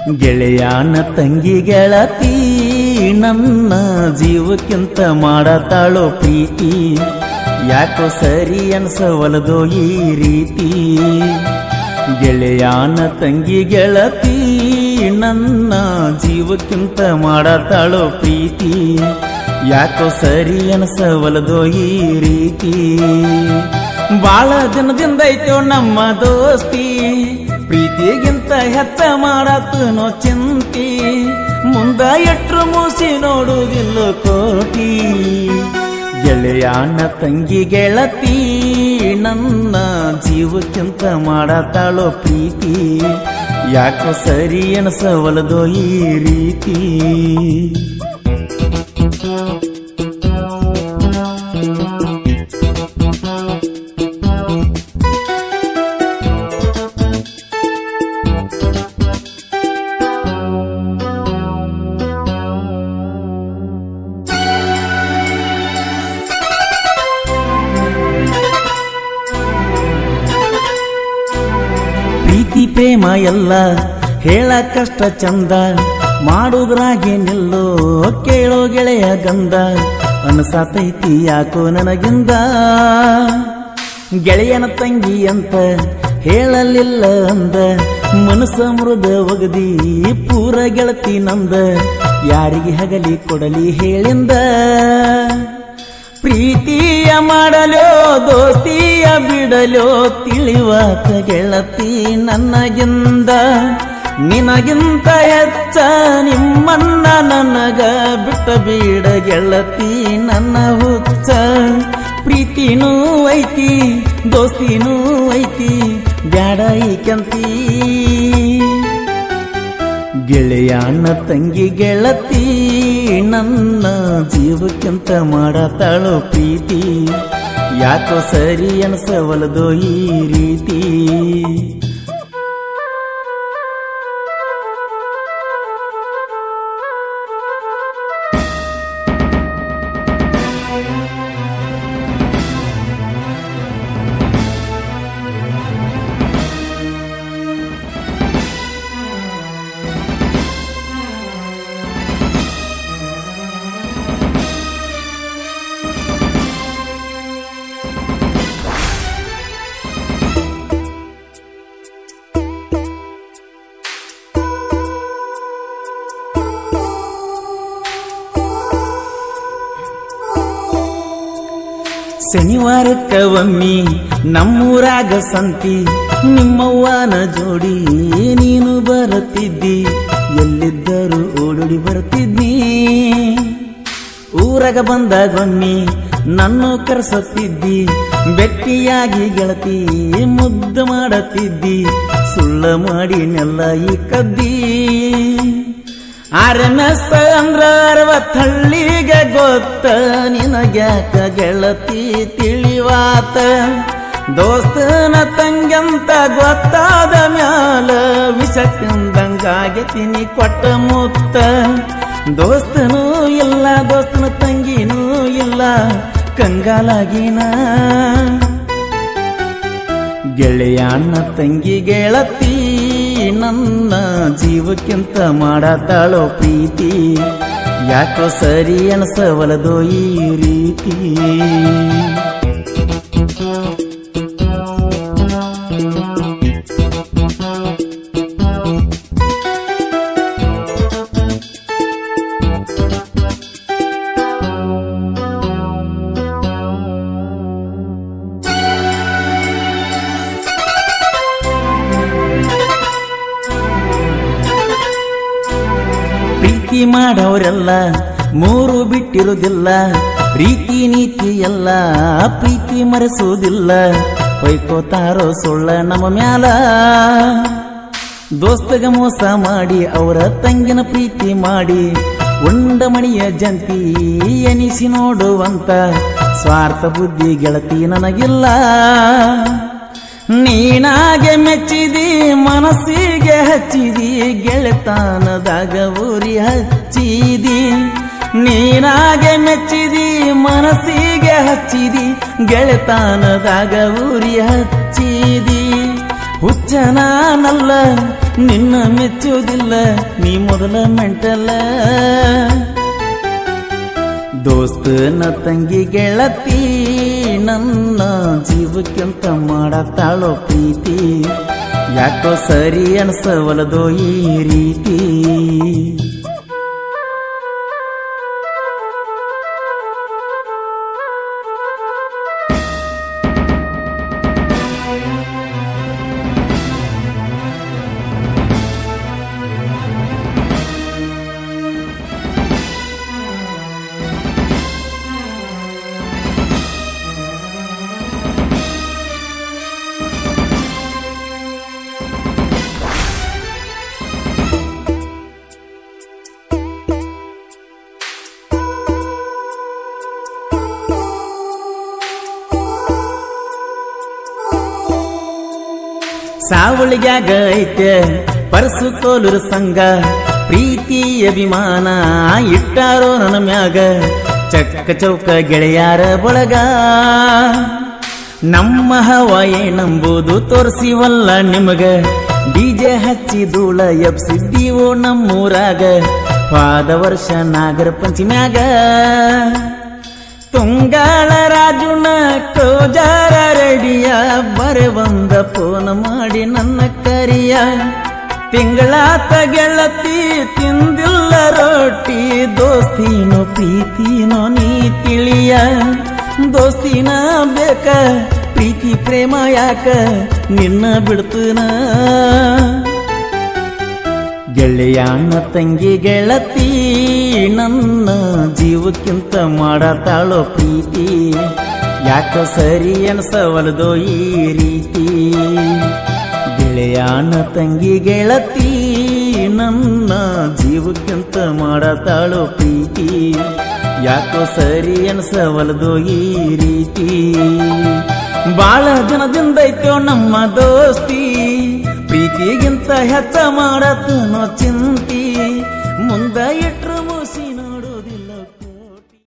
ಗೆಳೆಯಾನ ತಂಗಿ ಗೆಳತಿ ನನ್ನ ಜೀವಕ್ಕಿಂತ ಮಾಡತಾಳೋ ಪ್ರೀತಿ ಯಾಕೋ ಸರಿ ಅನ್ಸವಲದೋ ಈ ರೀತಿ ಗೆಳೆಯಾನ ತಂಗಿ ಗೆಳತಿ ನನ್ನ ಜೀವಕ್ಕಿಂತ ಮಾಡತಾಳೋ ಪ್ರೀತಿ ಯಾಕೋ ಸರಿ ಅನ್ಸವಲದೋ ಈ ರೀತಿ ಬಾಳ ದಿನದಿಂದ ಐತೋ ನಮ್ಮ ದೋಸ್ತಿ ಪ್ರೀತಿಗಿಂತ ಹೆಚ್ಚ ಮಾಡತ್ತನೋ ಚಿಂತಿ ಮುಂದ ಎಟ್ರು ಮೂಸಿ ನೋಡುವುದಿಲ್ಲ ಕೋಟಿ ಗೆಳೆಯಾನ ತಂಗಿ ಗೆಳತಿ ನನ್ನ ಜೀವಕ್ಕಿಂತ ಮಾಡತಾಳೋ ಪ್ರೀತಿ ಯಾಕೋ ಸರಿ ಅನಸವಲದೋ ಈ ರೀತಿ ಪ್ರೀತಿ ಪ್ರೇಮ ಎಲ್ಲ ಹೇಳ ಕಷ್ಟ ಚಂದ ಮಾಡುದ್ರಾಗೆ ನಿಲ್ಲೋ ಕೇಳೋ ಗೆಳೆಯ ಗಂಧ ಅನಸಾತೈತಿ ಯಾಕೋ ನನಗಿಂದ ಗೆಳೆಯನ ತಂಗಿ ಅಂತ ಹೇಳಲಿಲ್ಲ ಅಂದ ಮನಸ್ಸ ಮೃದ ಒಗದಿ ಪೂರ ಗೆಳತಿ ನಂದ ಯಾರಿಗೆ ಹಗಲಿ ಕೊಡಲಿ ಹೇಳಿಂದ ಪ್ರೀತಿಯ ಮಾಡಲೋ ದೋಸ್ತಿಯ ಬಿಡಲೋ ತಿಳಿವಾತ ಗೆಳತಿ ನನಗಿಂದ ನಿನಗಿಂತ ಹೆಚ್ಚ ನಿಮ್ಮನ್ನ ನನಗ ಬಿಟ್ಟ ಬೀಡ ಗೆಳತಿ ನನ್ನ ಹುಚ್ಚ ಪ್ರೀತಿನೂ ಐತಿ ದೋಸ್ತಿನೂ ಐತಿ ಬ್ಯಾಡ ಈಕಂತೀ ಗೆಳೆಯಾನ ತಂಗಿ ಗೆಳತಿ ನನ್ನ ಜೀವಕ್ಕಿಂತ ಮಾಡತಾಳೋ ಪ್ರೀತಿ ಯಾಕೋ ಸರಿ ಅನ್ಸವಲದೋ ಈ ರೀತಿ ಶನಿವಾರಕ್ಕ ಒಮ್ಮಿ ನಮ್ಮೂರಾಗ ಸಂತಿ ನಿಮ್ಮವ್ವನ ಜೋಡಿ ನೀನು ಬರುತ್ತಿದ್ದಿ ಎಲ್ಲಿದ್ದರೂ ಓಡೋಡಿ ಬರುತ್ತಿದ್ನಿ ಊರಾಗ ಬಂದಾಗೊಮ್ಮಿ ನನ್ನ ಕರೆಸುತ್ತಿದ್ದಿ ಬೆಟ್ಟಿಯಾಗಿ ಗೆಳತಿ ಮುದ್ದು ಮಾಡತ್ತಿದ್ದಿ ಸುಳ್ಳ ಮಾಡಿ ನೆಲ್ಲ ಈ ಕದ್ದಿ ಆರ್ಎಂಎಸ್ ಅಂದ್ರ ಅರವತ್ತಳ್ಳಿಗೆ ಗೊತ್ತ ನಿನಗ್ಯಾಕ ಗೆಳತಿ ತಿಳಿವಾತ ದೋಸ್ತನ ತಂಗಂತ ಗೊತ್ತಾದ ಮ್ಯಾಲ ವಿಷ ತಿಂದಂಗಾಗೆತಿನಿ ಕೊಟ್ಟ ಮುತ್ತ ದೋಸ್ತನೂ ಇಲ್ಲ ದೋಸ್ತನ ತಂಗಿನೂ ಇಲ್ಲ ಕಂಗಾಲಾಗಿನ ಗೆಳೆಯಣ್ಣ ತಂಗಿ ಗೆಳತಿ ನನ್ನ ಜೀವಕ್ಕಿಂತ ಮಾಡತಾಳೋ ಪ್ರೀತಿ ಯಾಕೋ ಸರಿ ಅನಸವಲದೋ ಈ ರೀತಿ ಪ್ರೀತಿ ಮಾಡೋರೆಲ್ಲ ಮೂರು ಬಿಟ್ಟಿರುವುದಿಲ್ಲ ಪ್ರೀತಿ ನೀತಿ ಎಲ್ಲ ಪ್ರೀತಿ ಮರೆಸುವುದಿಲ್ಲ ಹೊಯ್ಕೋತಾರೋ ಸುಳ್ಳ ನಮ್ಮ ಮ್ಯಾಲ ದೋಸ್ತಗ ಮೋಸ ಮಾಡಿ ಅವರ ತಂಗಿನ ಪ್ರೀತಿ ಮಾಡಿ ಉಂಡ ಮಣಿಯ ಜಂತಿ ಎನಿಸಿ ನೋಡುವಂತ ಸ್ವಾರ್ಥ ಬುದ್ಧಿ ಗೆಳತಿ ನನಗಿಲ್ಲ ನೀನಾಗೆ ಮೆಚ್ಚಿದಿ ಮನಸ್ಸಿಗೆ ಹಚ್ಚಿದಿ ಗೆಳೆತಾನದಾಗ ಊರಿ ಹಚ್ಚಿದಿ ನೀನಾಗೆ ಮೆಚ್ಚಿದಿ ಮನಸ್ಸಿಗೆ ಹಚ್ಚಿದಿ ಗೆಳೆತಾನದಾಗ ಊರಿ ಹಚ್ಚಿದಿ ಹುಚ್ಚನಾನಲ್ಲ ನಿನ್ನ ಮೆಚ್ಚುವುದಿಲ್ಲ ನೀ ಮೊದಲ ಮೆಂಟಲ್ಲ ದೋಸ್ತನ ತಂಗಿ ಗೆಳತಿ ನನ್ನ ಜೀವಕ್ಕಿಂತ ಮಾಡತ್ತಾಳೋ ಪ್ರೀತಿ ಯಾಕೋ ಸರಿ ಅನ್ಸವಲದೋ ಈ ರೀತಿ ಸಾವಳಿಗ್ಯಾಗ ಐತೆ ಪರಸು ಕೋಲುರ ಸಂಘ ಪ್ರೀತಿ ಅಭಿಮಾನ ಇಟ್ಟಾರೋ ನನ್ನ ಮ್ಯಾಗ ಚಕ್ಕ ಚೌಕ ಗೆಳೆಯಾರ ಬಳಗ ನಮ್ಮ ಹವ ಏನಂಬುದು ತೋರಿಸಿವಲ್ಲ ನಿಮಗ ಡಿಜೆ ಹಚ್ಚಿ ಧೂಳ ಎಬ್ಸಿದ್ದೀವೋ ನಮ್ಮೂರಾಗ ಪಾದ ವರ್ಷ ನಾಗರ ಪಂಚಮ್ಯಾಗ ತುಂಗಾಳ ರಾಜುನ ಕೋಜಾರ ರೆಡಿಯ ಬರೆ ಬಂದ ಫೋನ್ ಮಾಡಿ ನನ್ನ ಕರಿಯ ತಿಂಗಳಾತ ಗೆಳತಿ ತಿಂದಿಲ್ಲ ರೊಟ್ಟಿ ದೋಸ್ತಿನೋ ಪ್ರೀತಿನೋ ನೀ ತಿಳಿಯ ದೋಸ್ತಿನ ಬೇಕ ಪ್ರೀತಿ ಪ್ರೇಮ ಯಾಕ ನಿನ್ನ ಬಿಡ್ತನ ಗೆಳೆಯಾಣ ತಂಗಿ ಗೆಳತಿ ನನ್ನ ಜೀವಕ್ಕಿಂತ ಮಾಡತಾಳೋ ಪ್ರೀತಿ ಯಾಕೋ ಸರಿ ಅನ್ಸವಲದೋ ಈ ರೀತಿ ಗೆಳೆಯಾಣ ತಂಗಿ ಗೆಳತಿ ನನ್ನ ಜೀವಕ್ಕಿಂತ ಮಾಡತಾಳೋ ಪ್ರೀತಿ ಯಾಕೋ ಸರಿ ಅನ್ಸವಲದೋ ಈ ರೀತಿ ಬಾಳ ಜನದಿಂದೈತೋ ನಮ್ಮ ದೋಸ್ತಿ ಪ್ರೀತಿಗಿಂತ ಹೆಚ್ಚ ಮಾಡತನೋ ಚಿಂತಿ ಮುಂದ ಇಟ್ಟ